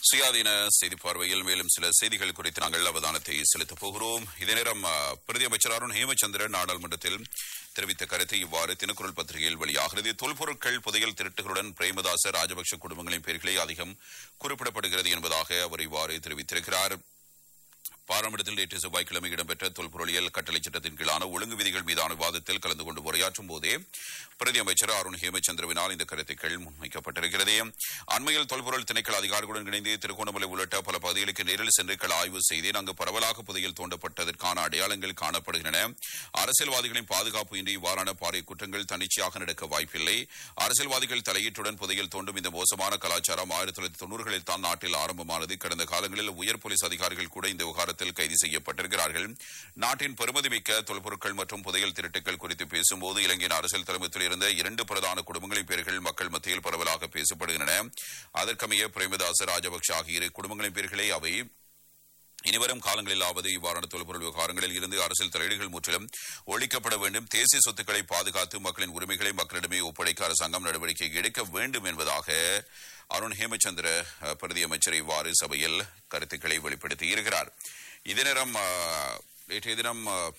சுயாதீன செய்தி பார்வையில் மேலும் சில செய்திகள் குறித்து நாங்கள் அவதானத்தை செலுத்தப் போகிறோம் இதே நேரம் அஹ், பிரதி அமைச்சர் அருண் ஹேமச்சந்திரன் நாடாளுமன்றத்தில் தெரிவித்த கருத்து இவ்வாறு தினக்குரல் பத்திரிகையில் வெளியாகிறது தொல்பொருட்கள் புதையல் திருட்டுகளுடன் பிரேமதாச ராஜபக்ஷ குடும்பங்களின் பெயர்களே அதிகம் குறிப்பிடப்படுகிறது என்பதாக அவர் இவ்வாறு தெரிவித்திருக்கிறார் பாராளுமன்றத்தில் நேற்று செவ்வாய்க்கிழமை இடம்பெற்ற தொல்பொருளியல் கட்டளை சட்டத்தின் கீழான ஒழுங்கு விதிகள் மீதான விவாதத்தில் கலந்து கொண்டு உரையாற்றும் போதே பிரதி அமைச்சர் அருண் ஹேமச்சந்திரவினால் இந்த கருத்துக்கள் முன்வைக்கப்பட்டிருக்கிறது அண்மையில் தொல்பொருள் திணைக்கள அதிகாரிகளுடன் இணைந்து திருகோணமலை உள்ளிட்ட பல பகுதிகளுக்கு நேரில் சென்று கள ஆய்வு செய்தேன் அங்கு பரவலாக புதையல் தோண்டப்பட்டதற்கான அடையாளங்கள் காணப்படுகின்றன அரசியல்வாதிகளின் பாதுகாப்பு இன்றி இவ்வாறான பாறை குற்றங்கள் தன்னிச்சையாக நடக்க வாய்ப்பில்லை அரசியல்வாதிகள் தலையீட்டுடன் புதையல் தோண்டும் இந்த மோசமான கலாச்சாரம் ஆயிரத்தி தொள்ளாயிரத்தி தொண்ணூறுகளில் தான் நாட்டில் ஆரம்பமானது கடந்த காலங்களில் உயர் போலீஸ் அதிகாரிகள் கூட இந்த விவகாரத்தில் கைது செய்யப்பட்டிருக்கிறார்கள் நாட்டின் பெருமதிமிக்க தொல்பொருட்கள் மற்றும் புதையல் திருட்டுகள் குறித்து பேசும்போது இலங்கையின் அரசியல் தலைமைத்தில் இருந்த இரண்டு பிரதான குடும்பங்களின் பெயர்கள் மக்கள் மத்தியில் பரவலாக பேசப்படுகின்றன அதற்கமைய பிரேமதாச ராஜபக்ஷ ஆகிய இரு குடும்பங்களின் பெயர்களை அவை இனிவரும் காலங்களிலாவது இவ்வாறான தொல்பொருள் விவகாரங்களில் இருந்து அரசியல் தலையீடுகள் முற்றிலும் ஒழிக்கப்பட வேண்டும் தேசிய சொத்துக்களை பாதுகாத்து மக்களின் உரிமைகளை மக்களிடமே ஒப்படைக்க அரசாங்கம் நடவடிக்கை எடுக்க வேண்டும் என்பதாக அருண் ஹேமச்சந்திர அஹ், பிரதி அமைச்சர் இவ்வாறு சபையில் கருத்துக்களை வெளிப்படுத்தி இருக்கிறார் இதே நேரம் அஹ், நேற்றைய தினம் அஹ்,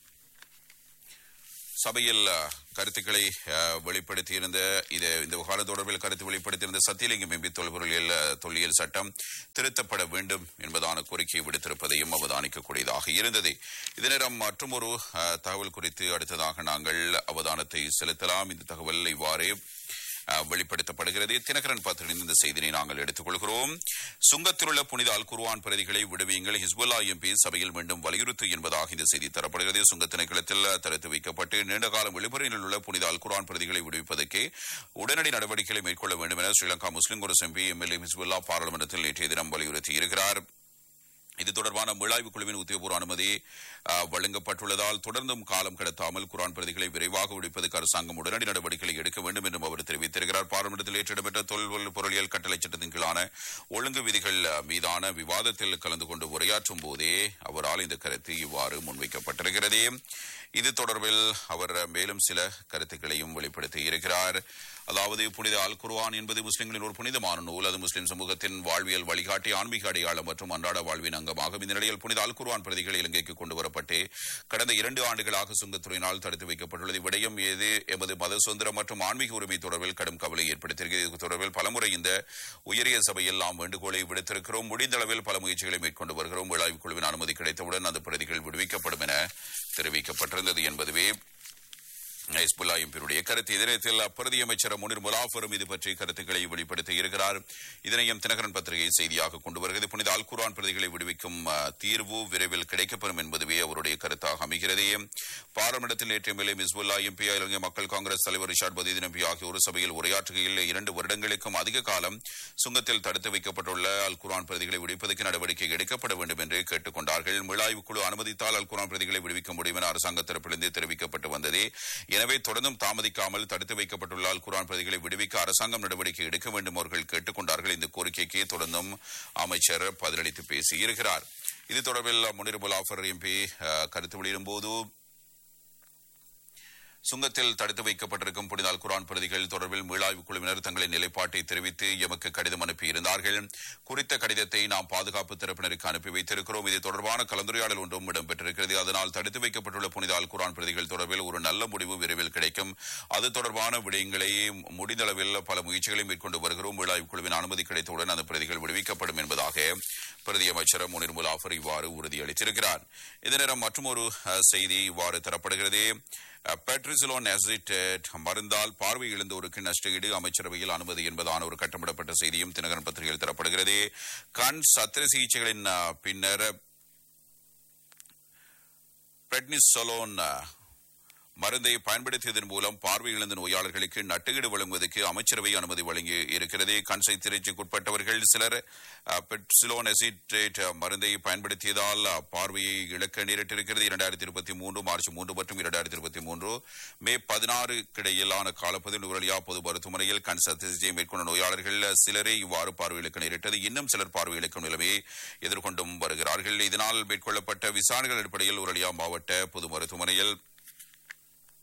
சபையில் அஹ், கருத்துக்களை அஹ், வெளிப்படுத்தியிருந்த இது இந்த விவகாரம் தொடர்பில் கருத்து வெளிப்படுத்தியிருந்த சத்தியலிங்கம் எம்பி தொல்பொருளியல் அஹ், தொல்லியல் சட்டம் திருத்தப்பட வேண்டும் என்பதான கோரிக்கையை விடுத்திருப்பதையும் அவதானிக்கக்கூடியதாக இருந்தது இதே நேரம் மற்றும் ஒரு தகவல் குறித்து அடுத்ததாக நாங்கள் அவதானத்தை செலுத்தலாம் இந்த தகவல் இவ்வாறு அஹ், வெளிப்படுத்தப்படுகிறது தினகரன் பத்திரிகையின் இந்த செய்தியை நாங்கள் எடுத்துக்கொள்கிறோம் சுங்கத்தில் உள்ள புனித அல் குர்ஆன் பிரதிகளை விடுவியுங்கள் ஹிஸ்புல்லா எம்பி சபையில் மீண்டும் வலியுறுத்து என்பதாக இந்த செய்தி தரப்படுகிறது சுங்க திணைக்களத்தில் தடுத்து வைக்கப்பட்டு நீண்டகாலம் வெளிப்புறையில் உள்ள புனித அல் குர்ஆன் பிரதிகளை விடுவிப்பதற்கு உடனடி நடவடிக்கைகளை மேற்கொள்ள வேண்டும் என ஸ்ரீலங்கா முஸ்லிம் காங்கிரஸ் எம்பி எம்எல்ஏ ஹிஸ்புல்லா பாராளுமன்றத்தில் நேற்றைய தினம் வலியுறுத்தியிருக்கிறார் இது தொடர்பான மீளாய்வு குழுவின் உத்தியோகபூர்வ அனுமதி அஹ், வழங்கப்பட்டுள்ளதால் தொடர்ந்தும் காலம் கடத்தாமல் குரான் பிரதிகளை விரைவாக விடுவிப்பதற்கு அரசாங்கம் உடனடி நடவடிக்கைகளை எடுக்க வேண்டும் என்றும் அவர் தெரிவித்திருக்கிறார் பாராளுமன்றத்தில் நேற்று இடம்பெற்ற தொல் பொருளியல் கட்டளை சட்டத்தின் கீழான ஒழுங்கு விதிகள் அஹ், மீதான விவாதத்தில் கலந்து கொண்டு உரையாற்றும் போதே அவரால் இந்த கருத்து இவ்வாறு முன்வைக்கப்பட்டிருக்கிறது இது தொடர்பில் அவர் மேலும் சில கருத்துக்களையும் வெளிப்படுத்தி இருக்கிறார் அதாவது புனித அல் குர்ஆன் என்பது முஸ்லிம்களின் ஒரு புனிதமான நூல் அது முஸ்லிம் சமூகத்தின் வாழ்வியல் வழிகாட்டி ஆன்மீக அடையாளம் மற்றும் அன்றாட வாழ்வின் அங்கமாகும் இந்த நிலையில் புனித அல் குர்ஆன் பிரதிகள் இலங்கைக்கு கொண்டு வரப்பட்டு கடந்த இரண்டு ஆண்டுகளாக சுங்கத்துறையினால் தடுத்து வைக்கப்பட்டுள்ளது விடயம் ஏது எமது மத சுதந்திரம் மற்றும் ஆன்மீக உரிமை தொடர்பில் கடும் கவலை ஏற்படுத்தியிருக்கிறது இது தொடர்பில் பலமுறை இந்த உயரிய சபையில் நாம் வேண்டுகோளை விடுத்திருக்கிறோம் முடிந்த அளவில் பல முயற்சிகளை மேற்கொண்டு வருகிறோம் விழாய்வு குழுவின் அனுமதி கிடைத்தவுடன் அந்த பிரதிகள் விடுவிக்கப்படும் என தெரிவிக்கப்பட்டிருந்தது என்பதுவே ஹிஸ்புல்லா எம்பியுடைய கருத்து இதனத்தில் பிரதி அமைச்சர் முனிர் முலாஃபரும் இது பற்றி கருத்துக்களை வெளிப்படுத்தி இருக்கிறார் இதனையும் தினகரன் பத்திரிகை செய்தியாக கொண்டு வருகிறது புனித அல் குர்ஆன் பிரதிகளை விடுவிக்கும் அஹ், தீர்வு விரைவில் கிடைக்கப்பெறும் என்பதுவே அவருடைய கருத்தாக அமைகிறது பாராளுமன்றத்தில் நேற்று மேலே ஹிஸ்புல்லா எம்பி இலங்கை மக்கள் காங்கிரஸ் தலைவர் ரிஷாட் பதீதன் எம்பி ஆகியோர் சபையில் உரையாற்றுகையில் இரண்டு வருடங்களுக்கும் அதிக காலம் சுங்கத்தில் தடுத்து வைக்கப்பட்டுள்ள அல் குர்ஆன் பிரதிகளை விடுவிப்பதற்கு நடவடிக்கை எடுக்கப்பட வேண்டும் என்று கேட்டுக் கொண்டார்கள் மீளாய்வு குழு அனுமதித்தால் அல் குர்ஆன் பிரதிகளை விடுவிக்க முடியும் என அரசாங்க தரப்பிலிருந்து தெரிவிக்கப்பட்டு வந்தது எனவே தொடர்ந்தும் தாமதிக்காமல் தடுத்து வைக்கப்பட்டுள்ள அல் குர்ஆன் பிரதிகளை விடுவிக்க அரசாங்கம் நடவடிக்கை எடுக்க வேண்டும் அவர்கள் கேட்டுக் கொண்டார்கள் இந்த கோரிக்கைக்கு தொடர்ந்தும் அமைச்சர் பதிலளித்து பேசியிருக்கிறார் இது தொடர்பில் முனிர் முலாஃபர் எம்பி கருத்து வெளியிடும்போது சுங்கத்தில் தடுத்து வைக்கப்பட்டிருக்கும் புனித அல் குர்ஆன் பிரதிகள் தொடர்பில் மீளாய்வு குழுவினர் தங்களின் நிலைப்பாட்டை தெரிவித்து எமக்கு கடிதம் அனுப்பியிருந்தார்கள் குறித்த கடிதத்தை நாம் பாதுகாப்பு தரப்பினருக்கு அனுப்பி வைத்திருக்கிறோம் இது தொடர்பான கலந்துரையாடல் ஒன்றும் இடம்பெற்றிருக்கிறது அதனால் தடுத்து வைக்கப்பட்டுள்ள புனித அல் குர்ஆன் பிரதிகள் தொடர்பில் ஒரு நல்ல முடிவு விரைவில் கிடைக்கும் அது தொடர்பான விடயங்களை முடிந்தளவில் பல முயற்சிகளை மேற்கொண்டு வருகிறோம் மீளாய்வு குழுவின் அனுமதி கிடைத்தவுடன் அந்த பிரதிகள் விடுவிக்கப்படும் என்பதாக பிரதி அமைச்சர் முனிர் முலாஃபர் இவ்வாறு உறுதியளித்திருக்கிறார் இதே நேரம் மற்றொரு அஹ், செய்தி இவ்வாறு தரப்படுகிறது பெட்ரிசிலோன் அசிட்டேட் மருந்தால் பார்வை இழந்தோருக்கு நஷ்டஈடு அமைச்சரவையில் அனுமதி என்பதான ஒரு கட்டமிடப்பட்ட செய்தியும் தினகரன் பத்திரிகையில் தரப்படுகிறது கண் சத்திர சிகிச்சைகளின் அஹ், பின்னர் பெட்னிசலோன் அஹ், மருந்தை பயன்படுத்தியதன் மூலம் பார்வை இழந்த நோயாளர்களுக்கு நட்டுகீடு வழங்குவதற்கு அமைச்சரவை அனுமதி வழங்கி இருக்கிறது கண்சை திரைச்சிக்குட்பட்டவர்கள் சிலர் அஹ், பெட்சிலோன் அசிட்ரேட் மருந்தை பயன்படுத்தியதால் அஹ், பார்வையை இழக்க நேரிட்டிருக்கிறது இரண்டாயிரத்தி இருபத்தி மூன்று மார்ச் மூன்று மற்றும் இரண்டாயிரத்தி இருபத்தி மூன்று மே பதினாறு இடையிலான காலப்பகுதியில் நுரலியா பொது மருத்துவமனையில் கண் சத்திர சிகிச்சை மேற்கொண்ட நோயாளர்கள் சிலரே இவ்வாறு பார்வை இழக்க நேரிட்டது இன்னும் சிலர் பார்வை இழக்கும் நிலைமையை எதிர்கொண்டும் வருகிறார்கள் இதனால் மேற்கொள்ளப்பட்ட விசாரணைகள் அடிப்படையில் உரலியா மாவட்ட பொது மருத்துவமனையில்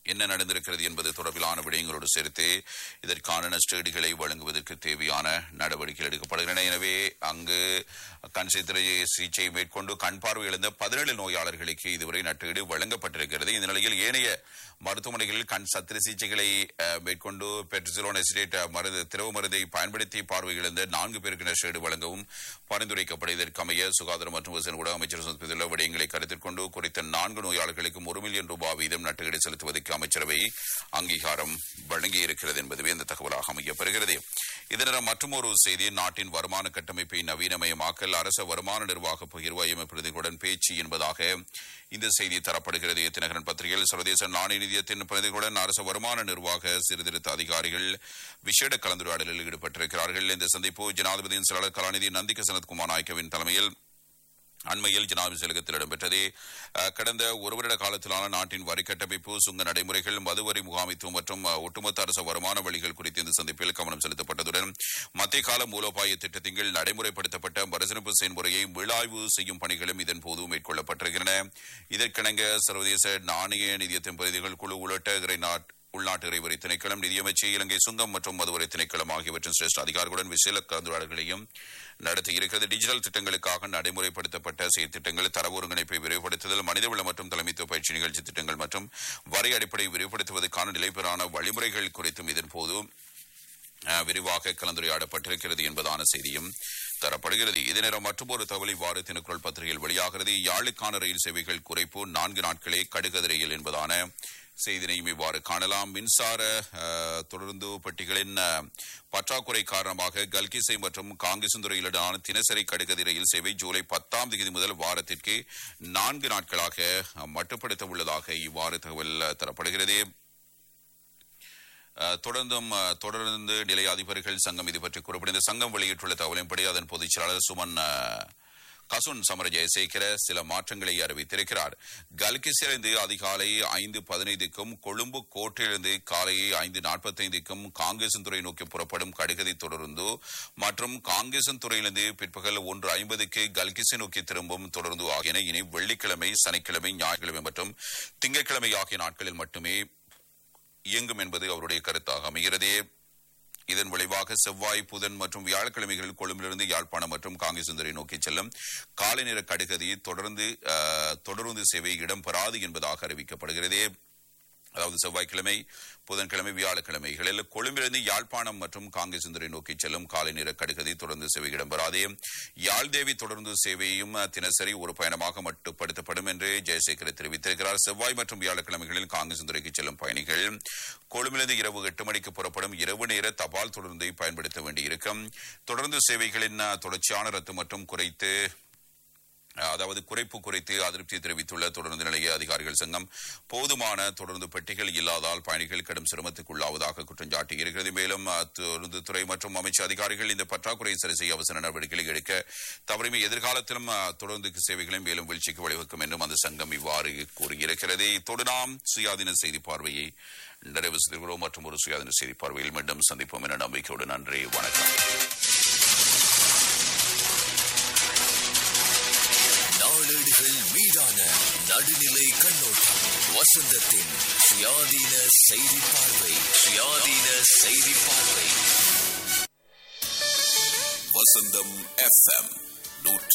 என்ன நடந்திருக்கிறது என்பது தொடர்பிலான விடயங்களோடு சேர்த்து இதற்கான நஷ்டஈடுகளை வழங்குவதற்கு தேவையான நடவடிக்கைகள் எடுக்கப்படுகின்றன எனவே அங்கு கண் சித்திரை சிகிச்சை மேற்கொண்டு கண் பார்வை இழந்த பதினேழு நோயாளர்களுக்கு இதுவரை நட்டீடு வழங்கப்பட்டிருக்கிறது இந்த நிலையில் ஏனைய மருத்துவமனைகளில் கண் சத்திர சிகிச்சைகளை அஹ், மேற்கொண்டு பெட்ரோசிலோன் எசிடேட் மருந்து திரவ மருந்தை பயன்படுத்தி பார்வை இழந்த நான்கு பேருக்கு நஷ்டஈடு வழங்கவும் பரிந்துரைக்கப்பட இதற்கமைய சுகாதார மற்றும் வசன ஊடக அமைச்சர் சமர்ப்பித்துள்ள விடயங்களை கருத்தில் கொண்டு குறித்த நான்கு நோயாளர்களுக்கும் ஒரு மில்லியன் ரூபாய் வீதம் நட்டுகீடு செலுத்துவதற்கு அமைச்சரவை அங்கீகாரம் வழங்கியிருக்கிறது என்பதுவே இந்த தகவலாக அமையப்பெறுகிறது இதர மற்றொரு செய்தி நாட்டின் வருமான கட்டமைப்பை நவீனமயமாக்கல் அரச வருமான நிர்வாக பகிர்வு ஐஎம்எஃப் பிரதிகளுடன் பேச்சு என்பதாக இந்த செய்தி தரப்படுகிறது தினகரன் பத்திரிகையில் சர்வதேச நாணய நிதியத்தின் பிரதிகளுடன் அரசு வருமான நிர்வாக சீர்திருத்த அதிகாரிகள் விசேட கலந்துரையாடலில் ஈடுபட்டிருக்கிறார்கள் இந்த சந்திப்பு ஜனாதிபதியின் செயலாளர் கலாநிதி நந்திக சனத்குமார் நாயக்கவின் தலைமையில் அண்மையில் ஜனாதிபதி செயலகத்தில் இடம்பெற்றது அஹ், கடந்த ஒரு வருட காலத்திலான நாட்டின் வரி கட்டமைப்பு சுங்க நடைமுறைகள் மதுவரி முகாமைத்துவம் மற்றும் அஹ், ஒட்டுமொத்த அரசு வருமான வழிகள் குறித்து இந்த சந்திப்பில் கவனம் செலுத்தப்பட்டதுடன் மத்திய கால மூலோபாய திட்டத்தின் கீழ் நடைமுறைப்படுத்தப்பட்ட மறுசீரமைப்பு செயல்முறையை மீளாய்வு செய்யும் பணிகளும் இதன் போது மேற்கொள்ளப்பட்டிருக்கின்றன இதற்கிணங்க சர்வதேச நாணய நிதியத்தின் பிரதிகள் குழு உள்ளிட்ட இறை நாட் உள்நாட்டு இறைவரி திணைக்களம் நிதியமைச்சு இலங்கை சுங்கம் மற்றும் மதுவரை திணைக்களம் ஆகியவற்றின் சிரேஷ்ட அதிகாரிகளுடன் விசேல கலந்துரையாடல்களையும் நடத்தி இருக்கிறது டிஜிட்டல் திட்டங்களுக்காக நடைமுறைப்படுத்தப்பட்ட செயற்திட்டங்கள் தரவு ஒருங்கிணைப்பை விரிவுபடுத்துதல் மனிதவள மற்றும் தலைமைத்துவ பயிற்சி நிகழ்ச்சி திட்டங்கள் மற்றும் வரி அடிப்படை விரிவுபடுத்துவதற்கான நிலைபெறான வழிமுறைகள் குறித்தும் இதன்போது அஹ், விரிவாக கலந்துரையாடப்பட்டிருக்கிறது என்பதான செய்தியும் தரப்படுகிறது இதே நேரம் மற்றொரு தகவல் இவ்வாறு தினக்குரல் பத்திரிகையில் வெளியாகிறது யாழுக்கான ரயில் சேவைகள் குறைப்பு நான்கு நாட்களே கடுகதிரையில் என்பதான செய்தினையும் இவ்வாறு காணலாம் மின்சார அஹ், தொடர்ந்து பெட்டிகளின் அஹ், பற்றாக்குறை காரணமாக கல்கிசை மற்றும் காங்கிசுந்துறையிலான தினசரி கடுகதி ரயில் சேவை ஜூலை பத்தாம் தேதி முதல் வாரத்திற்கு நான்கு நாட்களாக அஹ், மட்டுப்படுத்த உள்ளதாக இவ்வாறு தகவல் அஹ், தரப்படுகிறது அஹ், தொடர்ந்தும் அஹ், தொடர்ந்து நிலைய அதிபர்கள் சங்கம் இது பற்றி குறிப்பிட்ட இந்த சங்கம் வெளியிட்டுள்ள தகவலின்படி அதன் பொதுச் செயலாளர் சுமன் அஹ், கசுன் சமர ஜெயசேகர சில மாற்றங்களை அறிவித்திருக்கிறார் கல்கிசிலிருந்து அதிகாலை ஐந்து பதினைந்துக்கும் கொழும்பு கோட்டிலிருந்து காலை ஐந்து நாற்பத்தைந்துக்கும் காங்கேசன்துறை நோக்கி புறப்படும் கடுகதி தொடர்ந்து மற்றும் காங்கேசன்துறையிலிருந்து பிற்பகல் ஒன்று ஐம்பதுக்கு கல்கிசி நோக்கி திரும்பும் தொடர்ந்து ஆகியன இனி வெள்ளிக்கிழமை சனிக்கிழமை ஞாயிற்றுக்கிழமை மற்றும் திங்கட்கிழமை ஆகிய நாட்களில் மட்டுமே இயங்கும் என்பது அவருடைய கருத்தாக அமைகிறது இதன் விளைவாக செவ்வாய் புதன் மற்றும் வியாழக்கிழமைகளில் கொழும்பிலிருந்து யாழ்ப்பாணம் மற்றும் காங்கேசுந்தரை நோக்கி செல்லும் காலை நேர கடுகதி தொடர்ந்து அஹ், தொடர்ந்து சேவை இடம்பெறாது என்பதாக அறிவிக்கப்படுகிறது அதாவது செவ்வாய்க்கிழமை புதன்கிழமை வியாழக்கிழமைகளில் கொழும்பிலிருந்து யாழ்ப்பாணம் மற்றும் காங்கேசுந்தரை நோக்கி செல்லும் காலை நேர கடுகதி தொடர்ந்து சேவை இடம்பெறாது யாழ்தேவி தொடர்ந்து சேவையும் அஹ், தினசரி ஒரு பயணமாக மட்டுப்படுத்தப்படும் என்று ஜெயசேகர் தெரிவித்திருக்கிறார் செவ்வாய் மற்றும் வியாழக்கிழமைகளில் காங்கேசுந்தரைக்கு செல்லும் பயணிகள் கொழும்பிலிருந்து இரவு எட்டு மணிக்கு புறப்படும் இரவு நேர தபால் தொடர்ந்தை பயன்படுத்த வேண்டியிருக்கும் தொடர்ந்து சேவைகளின் அஹ், தொடர்ச்சியான ரத்து மற்றும் குறைத்து அதாவது குறைப்பு குறித்து அதிருப்தி தெரிவித்துள்ள தொடர்ந்து நிலைய அதிகாரிகள் சங்கம் போதுமான தொடர்ந்து பெட்டிகள் இல்லாதால் பயணிகள் கடும் சிரமத்துக்குள்ளாவதாக குற்றம் சாட்டியிருக்கிறது மேலும் அஹ், தொடர்ந்து துறை மற்றும் அமைச்சு அதிகாரிகள் இந்த பற்றாக்குறையை சரி செய்ய அவசர நடவடிக்கைகளை எடுக்க தவறுமை எதிர்காலத்திலும் அஹ், தொடர்ந்து சேவைகளை மேலும் வீழ்ச்சிக்கு வழிவகுக்கும் என்றும் அந்த சங்கம் இவ்வாறு கூறியிருக்கிறது இத்தோடு நாம் சுயாதீன செய்தி பார்வையை நிறைவு செய்கிறோம் மற்றும் ஒரு சுயாதீன செய்தி பார்வையில் மீண்டும் சந்திப்போம் என நம்பிக்கையோடு நன்றி வணக்கம் நாளேடுகள் மீதான நடுநிலை கண்ணோட்டம் வசந்தத்தின் சுயாதீன செய்தி பார்வை சுயாதீன செய்தி பார்வை வசந்தம் எஃப்எம் நூற்று